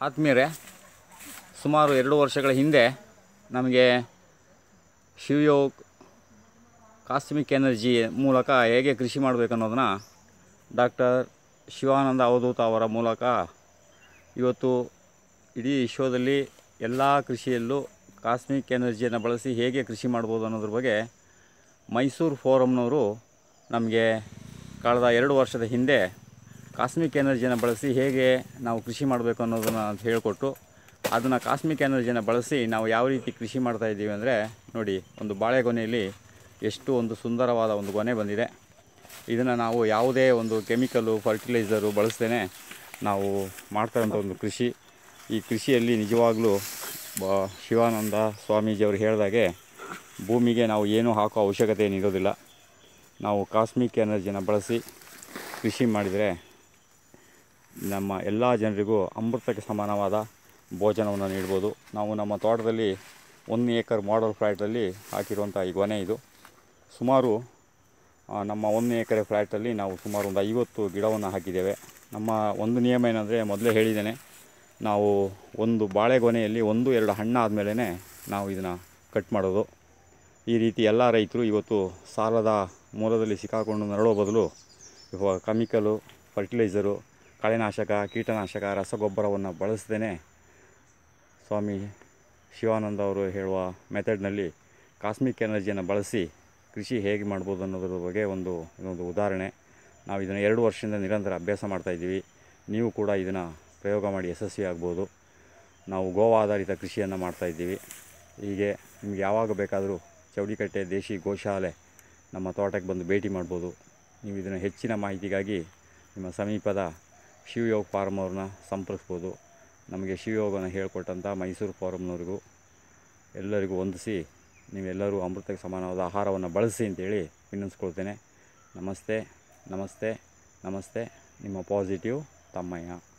ಆತ್ಮೀಯರೇ ಸುಮಾರು ಎರಡು ವರ್ಷಗಳ ಹಿಂದೆ ನಮಗೆ ಶಿವಯೋಗ್ ಕಾಸ್ಮಿಕ್ ಎನರ್ಜಿ ಮೂಲಕ ಹೇಗೆ ಕೃಷಿ ಮಾಡಬೇಕು ಅನ್ನೋದನ್ನ ಡಾಕ್ಟರ್ ಶಿವಾನಂದ ಅವಧೂತ ಅವರ ಮೂಲಕ ಇವತ್ತು ಇಡೀ ವಿಶ್ವದಲ್ಲಿ ಎಲ್ಲ ಕೃಷಿಯಲ್ಲೂ ಕಾಸ್ಮಿಕ್ ಎನರ್ಜಿಯನ್ನು ಬಳಸಿ ಹೇಗೆ ಕೃಷಿ ಮಾಡ್ಬೋದು ಅನ್ನೋದ್ರ ಬಗ್ಗೆ ಮೈಸೂರು ಫೋರಮ್ನವರು ನಮಗೆ ಕಳೆದ ಎರಡು ವರ್ಷದ ಹಿಂದೆ ಕಾಸ್ಮಿಕ್ ಎನರ್ಜಿಯನ್ನು ಬಳಸಿ ಹೇಗೆ ನಾವು ಕೃಷಿ ಮಾಡಬೇಕು ಅನ್ನೋದನ್ನು ಅಂತ ಹೇಳಿಕೊಟ್ಟು ಅದನ್ನು ಕಾಸ್ಮಿಕ್ ಎನರ್ಜಿಯನ್ನು ಬಳಸಿ ನಾವು ಯಾವ ರೀತಿ ಕೃಷಿ ಮಾಡ್ತಾ ಇದ್ದೀವಿ ಅಂದರೆ ನೋಡಿ ಒಂದು ಬಾಳೆಗೊನೆಯಲ್ಲಿ ಎಷ್ಟು ಒಂದು ಸುಂದರವಾದ ಒಂದು ಗೊನೆ ಬಂದಿದೆ ಇದನ್ನು ನಾವು ಯಾವುದೇ ಒಂದು ಕೆಮಿಕಲ್ಲು ಫರ್ಟಿಲೈಸರು ಬಳಸ್ದೇ ನಾವು ಮಾಡ್ತಾರಂಥ ಒಂದು ಕೃಷಿ ಈ ಕೃಷಿಯಲ್ಲಿ ನಿಜವಾಗ್ಲೂ ಬ ಶಿವಾನಂದ ಸ್ವಾಮೀಜಿಯವರು ಹೇಳಿದಾಗೆ ಭೂಮಿಗೆ ನಾವು ಏನೂ ಹಾಕೋ ಅವಶ್ಯಕತೆ ಏನಿರೋದಿಲ್ಲ ನಾವು ಕಾಸ್ಮಿಕ್ ಎನರ್ಜಿನ ಬಳಸಿ ಕೃಷಿ ಮಾಡಿದರೆ ನಮ್ಮ ಎಲ್ಲ ಜನರಿಗೂ ಅಮೃತಕ್ಕೆ ಸಮಾನವಾದ ಭೋಜನವನ್ನು ನೀಡ್ಬೋದು ನಾವು ನಮ್ಮ ತೋಟದಲ್ಲಿ ಒಂದು ಏಕರ್ ಮಾಡಲ್ ಫ್ಲ್ಯಾಟಲ್ಲಿ ಹಾಕಿರುವಂಥ ಈ ಗೊನೆ ಇದು ಸುಮಾರು ಆ, ನಮ್ಮ ಒಂದು ಎಕರೆ ಫ್ಲ್ಯಾಟಲ್ಲಿ ನಾವು ಸುಮಾರು ಒಂದು ಐವತ್ತು ಗಿಡವನ್ನು ಹಾಕಿದ್ದೇವೆ ನಮ್ಮ ಒಂದು ನಿಯಮ ಏನಂದರೆ ಮೊದಲೇ ಹೇಳಿದ್ದೇನೆ ನಾವು ಒಂದು ಬಾಳೆಗೊನೆಯಲ್ಲಿ ಒಂದು ಎರಡು ಹಣ್ಣು ಆದಮೇಲೆ ನಾವು ಇದನ್ನು ಕಟ್ ಮಾಡೋದು ಈ ರೀತಿ ಎಲ್ಲ ರೈತರು ಇವತ್ತು ಸಾಲದ ಮೂಲದಲ್ಲಿ ಸಿಕ್ಕಾಕೊಂಡು ನರಳೋ ಬದಲು ಇವಾಗ ಕೆಮಿಕಲು ಫರ್ಟಿಲೈಸರು ಕಳೆನಾಶಕ ಕೀಟನಾಶಕ ರಸಗೊಬ್ಬರವನ್ನು ಬಳಸದೇ ಸ್ವಾಮಿ ಶಿವಾನಂದ ಅವರು ಹೇಳುವ ಮೆಥಡ್ನಲ್ಲಿ ಕಾಸ್ಮಿಕ್ ಎನರ್ಜಿಯನ್ನು ಬಳಸಿ ಕೃಷಿ ಹೇಗೆ ಮಾಡ್ಬೋದು ಅನ್ನೋದ್ರ ಬಗ್ಗೆ ಒಂದು ಇದೊಂದು ಉದಾಹರಣೆ ನಾವು ಇದನ್ನು ಎರಡು ವರ್ಷದಿಂದ ನಿರಂತರ ಅಭ್ಯಾಸ ಮಾಡ್ತಾಯಿದ್ದೀವಿ ನೀವು ಕೂಡ ಇದನ್ನು ಪ್ರಯೋಗ ಮಾಡಿ ಯಶಸ್ವಿ ಆಗ್ಬೋದು ನಾವು ಗೋವಾ ಆಧಾರಿತ ಕೃಷಿಯನ್ನು ಮಾಡ್ತಾಯಿದ್ದೀವಿ ಹೀಗೆ ನಿಮ್ಗೆ ಯಾವಾಗ ಬೇಕಾದರೂ ಚೌಡಿಕಟ್ಟೆ ದೇಶಿ ಗೋಶಾಲೆ ನಮ್ಮ ತೋಟಕ್ಕೆ ಬಂದು ಭೇಟಿ ಮಾಡ್ಬೋದು ನೀವು ಇದನ್ನು ಹೆಚ್ಚಿನ ಮಾಹಿತಿಗಾಗಿ ನಿಮ್ಮ ಸಮೀಪದ ಶಿವಯೋಗ ಫಾರ್ಮ್ ಅವ್ರನ್ನ ಸಂಪರ್ಕಿಸ್ಬೋದು ನಮಗೆ ಶಿವಯೋಗನ ಹೇಳ್ಕೊಟ್ಟಂಥ ಮೈಸೂರು ಫಾರಮ್ನವ್ರಿಗೂ ಎಲ್ಲರಿಗೂ ವಂದಿಸಿ ನೀವೆಲ್ಲರೂ ಅಮೃತಕ್ಕೆ ಸಮಾನವಾದ ಆಹಾರವನ್ನು ಬಳಸಿ ಅಂತೇಳಿ ವಿನಂತಿಸ್ಕೊಳ್ತೇನೆ ನಮಸ್ತೆ ನಮಸ್ತೆ ನಮಸ್ತೆ ನಿಮ್ಮ ಪಾಸಿಟಿವ್ ತಮ್ಮಯ್ಯ